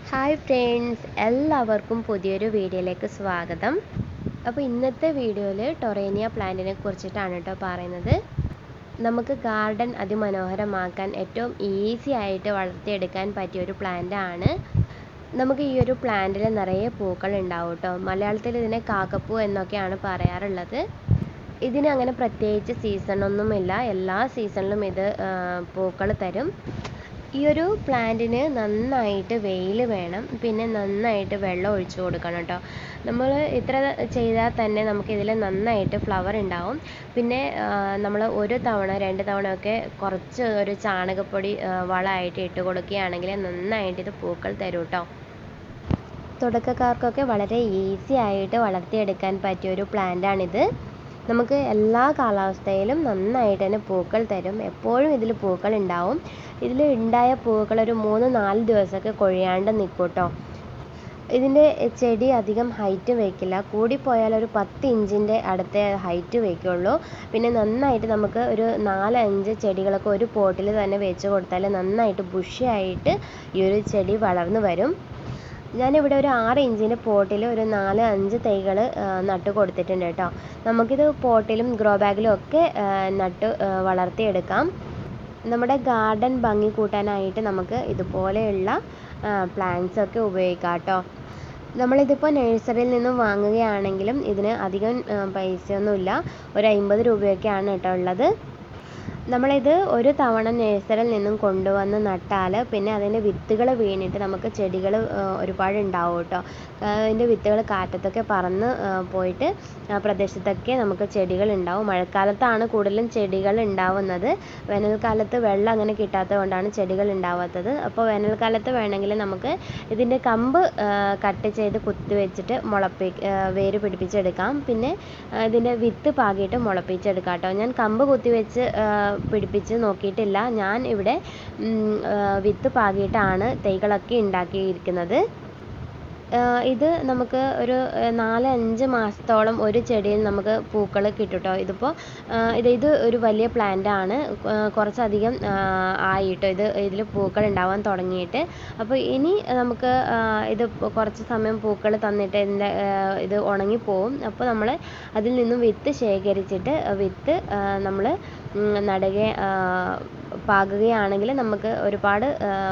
hi friends എല്ലാവർക്കും പുതിയൊരു വീഡിയോയിലേക്ക് സ്വാഗതം അപ്പോൾ ഇന്നത്തെ വീഡിയോയിൽ ടൊറേനിയ പ്ലാന്റിനെ കുറിച്ചിട്ടാണ് കേട്ടോ പറയുന്നത് നമുക്ക് ഗാർഡൻ അതിമനോഹരമാക്കാൻ ഏറ്റവും ഈസി ആയിട്ട് വളർത്തിയെടുക്കാൻ പറ്റിയ ഒരു പ്ലാന്റ് ആണ് നമുക്ക് ഈ ഒരു പ്ലാന്റിൽ നിറയെ പൂക്കൾ ഉണ്ടാവും കേട്ടോ മലയാളത്തിൽ ഇതിനെ കാക്കപ്പൂ എന്നൊക്കെയാണ് പറയാറുള്ളത് ഇതിന് അങ്ങനെ പ്രത്യേകിച്ച് സീസണൊന്നുമില്ല എല്ലാ സീസണിലും ഇത് പൂക്കൾ തരും ഈ ഒരു പ്ലാന്റിന് നന്നായിട്ട് വെയിൽ വേണം പിന്നെ നന്നായിട്ട് വെള്ളം ഒഴിച്ചു കൊടുക്കണം കേട്ടോ നമ്മൾ ഇത്ര ചെയ്താൽ തന്നെ നമുക്ക് ഇതിൽ നന്നായിട്ട് ഫ്ലവർ ഉണ്ടാവും പിന്നെ നമ്മൾ ഒരു തവണ രണ്ട് തവണ ഒക്കെ കുറച്ച് ഒരു ചാണകപ്പൊടി വളമായിട്ട് ഇട്ട് കൊടുക്കുകയാണെങ്കിൽ നന്നായിട്ട് ഇത് പൂക്കൾ തരും കേട്ടോ തുടക്കക്കാർക്കൊക്കെ വളരെ ഈസി ആയിട്ട് വളർത്തിയെടുക്കാൻ പറ്റിയ ഒരു പ്ലാന്റാണിത് നമുക്ക് എല്ലാ കാലാവസ്ഥയിലും നന്നായിട്ട് തന്നെ പൂക്കൾ തരും എപ്പോഴും ഇതിൽ പൂക്കൾ ഉണ്ടാവും ഇതിൽ ഉണ്ടായ പൂക്കൾ ഒരു മൂന്ന് നാല് ദിവസമൊക്കെ കൊഴിയാണ്ട് നിൽക്കും കേട്ടോ ഇതിൻ്റെ ചെടി അധികം ഹൈറ്റ് വയ്ക്കില്ല കൂടിപ്പോയാൽ ഒരു പത്ത് ഇഞ്ചിൻ്റെ അടുത്തേ ഹൈറ്റ് വയ്ക്കുള്ളൂ പിന്നെ നന്നായിട്ട് നമുക്ക് ഒരു നാല് അഞ്ച് ചെടികളൊക്കെ ഒരു പോട്ടിൽ തന്നെ വെച്ച് കൊടുത്താൽ നന്നായിട്ട് ബുഷിയായിട്ട് ഈ ഒരു ചെടി വളർന്നു വരും ഞാനിവിടെ ഒരു ആറ് ഇഞ്ചിൻ്റെ പോട്ടിൽ ഒരു നാല് അഞ്ച് തൈകൾ നട്ട് കൊടുത്തിട്ടുണ്ട് കേട്ടോ നമുക്കിത് പോട്ടിലും ഗ്രോ ബാഗിലും ഒക്കെ നട്ട് വളർത്തിയെടുക്കാം നമ്മുടെ ഗാർഡൻ ഭംഗി കൂട്ടാനായിട്ട് നമുക്ക് ഇതുപോലെയുള്ള പ്ലാന്റ്സ് ഒക്കെ ഉപയോഗിക്കാം കേട്ടോ നമ്മളിതിപ്പോൾ നഴ്സറിയിൽ നിന്നും വാങ്ങുകയാണെങ്കിലും ഇതിന് അധികം പൈസയൊന്നുമില്ല ഒരു അമ്പത് രൂപയൊക്കെയാണ് കേട്ടോ ഉള്ളത് നമ്മളിത് ഒരു തവണ നഴ്സറിയിൽ നിന്നും കൊണ്ടുവന്ന് നട്ടാൽ പിന്നെ അതിൻ്റെ വിത്തുകൾ വീണിട്ട് നമുക്ക് ചെടികൾ ഒരുപാട് ഉണ്ടാവും കേട്ടോ അതിൻ്റെ വിത്തുകൾ കാറ്റത്തൊക്കെ പറന്ന് പോയിട്ട് ആ പ്രദേശത്തൊക്കെ നമുക്ക് ചെടികൾ ഉണ്ടാവും മഴക്കാലത്താണ് കൂടുതലും ചെടികൾ ഉണ്ടാവുന്നത് വേനൽക്കാലത്ത് വെള്ളം അങ്ങനെ കിട്ടാത്തത് കൊണ്ടാണ് ചെടികൾ ഉണ്ടാവാത്തത് അപ്പോൾ വേനൽക്കാലത്ത് വേണമെങ്കിൽ നമുക്ക് ഇതിൻ്റെ കമ്പ് കട്ട് ചെയ്ത് കുത്തി വെച്ചിട്ട് മുളപ്പി വേര് പിടിപ്പിച്ചെടുക്കാം പിന്നെ ഇതിൻ്റെ വിത്ത് പാകിയിട്ട് മുളപ്പിച്ചെടുക്കാം കേട്ടോ ഞാൻ കമ്പ് കുത്തി വെച്ച് പിടിപ്പിച്ച് നോക്കിയിട്ടില്ല ഞാൻ ഇവിടെ വിത്ത് പാകിയിട്ടാണ് തൈകളൊക്കെ ഉണ്ടാക്കിയിരിക്കുന്നത് ഇത് നമുക്ക് ഒരു നാല് അഞ്ച് മാസത്തോളം ഒരു ചെടിയിൽ നമുക്ക് പൂക്കൾ കിട്ടും കേട്ടോ ഇതിപ്പോൾ ഇത് ഇത് ഒരു വലിയ പ്ലാന്റ് ആണ് കുറച്ചധികം ആയി കേട്ടോ ഇത് ഇതിൽ പൂക്കൾ ഉണ്ടാവാൻ തുടങ്ങിയിട്ട് അപ്പോൾ ഇനി നമുക്ക് ഇത് കുറച്ച് സമയം പൂക്കൾ തന്നിട്ട് ഇതിൻ്റെ ഇത് ഉണങ്ങിപ്പോവും അപ്പോൾ നമ്മൾ അതിൽ നിന്നും വിത്ത് ശേഖരിച്ചിട്ട് വിത്ത് നമ്മൾ നടുക പാകുകയാണെങ്കിൽ നമുക്ക് ഒരുപാട്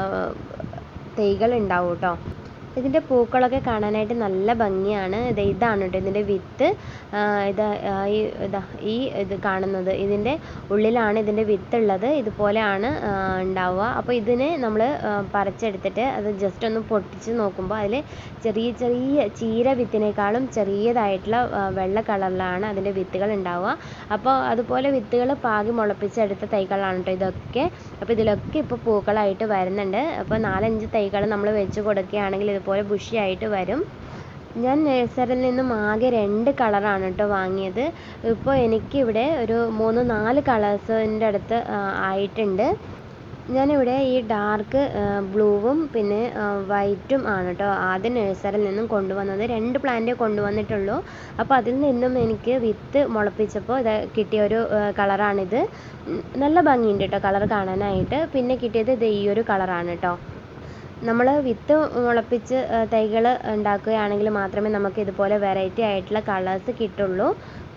തൈകൾ ഉണ്ടാവും കേട്ടോ ഇതിൻ്റെ പൂക്കളൊക്കെ കാണാനായിട്ട് നല്ല ഭംഗിയാണ് ഇത് ഇതാണ് കേട്ടോ ഇതിൻ്റെ വിത്ത് ഇത് ഈ ഇതാ ഈ ഇത് കാണുന്നത് ഇതിൻ്റെ ഉള്ളിലാണ് ഇതിൻ്റെ വിത്ത് ഉള്ളത് ഇതുപോലെയാണ് ഉണ്ടാവുക അപ്പോൾ ഇതിനെ നമ്മൾ പറിച്ചെടുത്തിട്ട് അത് ജസ്റ്റ് ഒന്ന് പൊട്ടിച്ച് നോക്കുമ്പോൾ അതിൽ ചെറിയ ചെറിയ ചീര വിത്തിനേക്കാളും ചെറിയതായിട്ടുള്ള വെള്ള കളറിലാണ് അതിൻ്റെ വിത്തുകൾ ഉണ്ടാവുക അപ്പോൾ അതുപോലെ വിത്തുകൾ പാകി മുളപ്പിച്ചെടുത്ത തൈകളാണ് കേട്ടോ ഇതൊക്കെ അപ്പോൾ ഇതിലൊക്കെ ഇപ്പോൾ പൂക്കളായിട്ട് വരുന്നുണ്ട് അപ്പോൾ നാലഞ്ച് തൈകൾ നമ്മൾ വെച്ച് കൊടുക്കുകയാണെങ്കിൽ ഇതുപോലെ ബുഷിയായിട്ട് വരും ഞാൻ നഴ്സറിയിൽ നിന്നും ആകെ രണ്ട് കളറാണ് കേട്ടോ വാങ്ങിയത് ഇപ്പോൾ എനിക്കിവിടെ ഒരു മൂന്ന് നാല് കളേഴ്സിൻ്റെ അടുത്ത് ആയിട്ടുണ്ട് ഞാനിവിടെ ഈ ഡാർക്ക് ബ്ലൂവും പിന്നെ വൈറ്റും ആണ് കേട്ടോ ആദ്യം നഴ്സറിയിൽ നിന്നും കൊണ്ടുവന്നത് രണ്ട് പ്ലാന്റേ കൊണ്ടുവന്നിട്ടുള്ളൂ അപ്പോൾ അതിൽ നിന്നും എനിക്ക് വിത്ത് മുളപ്പിച്ചപ്പോൾ ഇത് കിട്ടിയ ഒരു കളറാണിത് നല്ല ഭംഗിയുണ്ട് കേട്ടോ കളർ കാണാനായിട്ട് പിന്നെ കിട്ടിയത് ഇത് ഈ ഒരു കളറാണ് കേട്ടോ നമ്മൾ വിത്ത് മുളപ്പിച്ച് തൈകൾ ഉണ്ടാക്കുകയാണെങ്കിൽ മാത്രമേ നമുക്ക് ഇതുപോലെ വെറൈറ്റി ആയിട്ടുള്ള കളേഴ്സ് കിട്ടുള്ളൂ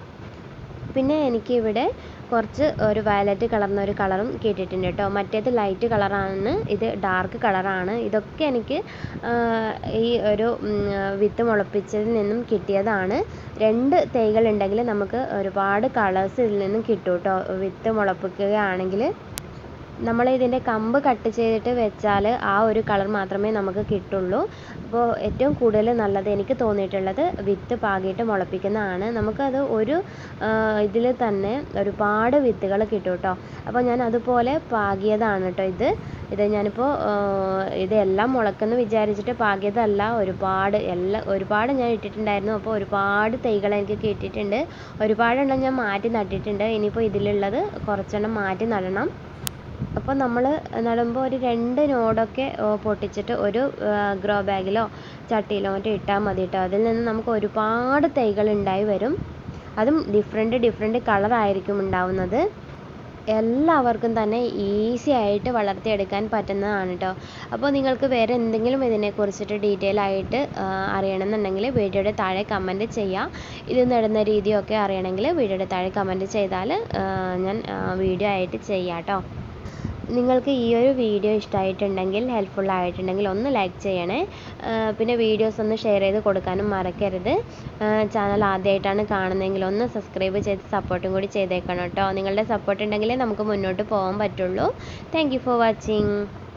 പിന്നെ എനിക്കിവിടെ കുറച്ച് ഒരു വയലറ്റ് കളർന്ന ഒരു കളറും കിട്ടിയിട്ടുണ്ട് കേട്ടോ മറ്റേത് ലൈറ്റ് കളറാണ് ഇത് ഡാർക്ക് കളറാണ് ഇതൊക്കെ എനിക്ക് ഈ ഒരു വിത്ത് മുളപ്പിച്ചതിൽ നിന്നും കിട്ടിയതാണ് രണ്ട് തൈകൾ ഉണ്ടെങ്കിൽ നമുക്ക് ഒരുപാട് കളേഴ്സ് ഇതിൽ നിന്നും കിട്ടും കേട്ടോ വിത്ത് മുളപ്പിക്കുകയാണെങ്കിൽ നമ്മൾ ഇതിൻ്റെ കമ്പ് കട്ട് ചെയ്തിട്ട് വെച്ചാൽ ആ ഒരു കളർ മാത്രമേ നമുക്ക് കിട്ടുള്ളൂ അപ്പോൾ ഏറ്റവും കൂടുതൽ നല്ലത് എനിക്ക് തോന്നിയിട്ടുള്ളത് വിത്ത് പാകിയിട്ട് മുളപ്പിക്കുന്നതാണ് നമുക്കത് ഒരു ഇതിൽ തന്നെ ഒരുപാട് വിത്തുകൾ കിട്ടും കേട്ടോ അപ്പോൾ ഞാൻ അതുപോലെ പാകിയതാണ് കേട്ടോ ഇത് ഇത് ഞാനിപ്പോൾ ഇതെല്ലാം മുളക്കെന്ന് വിചാരിച്ചിട്ട് പാകിയതല്ല ഒരുപാട് എല്ലാം ഒരുപാട് ഞാൻ ഇട്ടിട്ടുണ്ടായിരുന്നു അപ്പോൾ ഒരുപാട് തൈകൾ എനിക്ക് കിട്ടിയിട്ടുണ്ട് ഒരുപാടെണ്ണം ഞാൻ മാറ്റി നട്ടിട്ടുണ്ട് ഇനിയിപ്പോൾ ഇതിലുള്ളത് കുറച്ചെണ്ണം മാറ്റി നടണം അപ്പോൾ നമ്മൾ നടുമ്പോൾ ഒരു രണ്ട് നോഡൊക്കെ പൊട്ടിച്ചിട്ട് ഒരു ഗ്രോ ബാഗിലോ ചട്ടിയിലോ മറ്റോ ഇട്ടാൽ മതി കേട്ടോ അതിൽ നിന്ന് നമുക്ക് ഒരുപാട് തൈകൾ ഉണ്ടായി വരും അതും ഡിഫറെൻറ്റ് ഡിഫറെൻറ്റ് കളറായിരിക്കും ഉണ്ടാവുന്നത് എല്ലാവർക്കും തന്നെ ഈസി ആയിട്ട് വളർത്തിയെടുക്കാൻ പറ്റുന്നതാണ് കേട്ടോ അപ്പോൾ നിങ്ങൾക്ക് വേറെ എന്തെങ്കിലും ഇതിനെക്കുറിച്ചിട്ട് ഡീറ്റെയിൽ ആയിട്ട് അറിയണമെന്നുണ്ടെങ്കിൽ വീഡിയോയുടെ താഴെ കമൻറ്റ് ചെയ്യാം ഇത് നടുന്ന രീതിയൊക്കെ അറിയണമെങ്കിൽ വീഡിയോയുടെ താഴെ കമൻറ്റ് ചെയ്താൽ ഞാൻ വീഡിയോ ആയിട്ട് ചെയ്യാം കേട്ടോ നിങ്ങൾക്ക് ഈ ഒരു വീഡിയോ ഇഷ്ടമായിട്ടുണ്ടെങ്കിൽ ഹെൽപ്ഫുൾ ആയിട്ടുണ്ടെങ്കിൽ ഒന്ന് ലൈക്ക് ചെയ്യണേ പിന്നെ വീഡിയോസ് ഒന്ന് ഷെയർ ചെയ്ത് കൊടുക്കാനും മറക്കരുത് ചാനൽ ആദ്യമായിട്ടാണ് കാണുന്നതെങ്കിൽ ഒന്ന് സബ്സ്ക്രൈബ് ചെയ്ത് സപ്പോർട്ടും കൂടി ചെയ്തേക്കണം കേട്ടോ നിങ്ങളുടെ സപ്പോർട്ട് ഉണ്ടെങ്കിലേ നമുക്ക് മുന്നോട്ട് പോകാൻ പറ്റുള്ളൂ താങ്ക് ഫോർ വാച്ചിങ്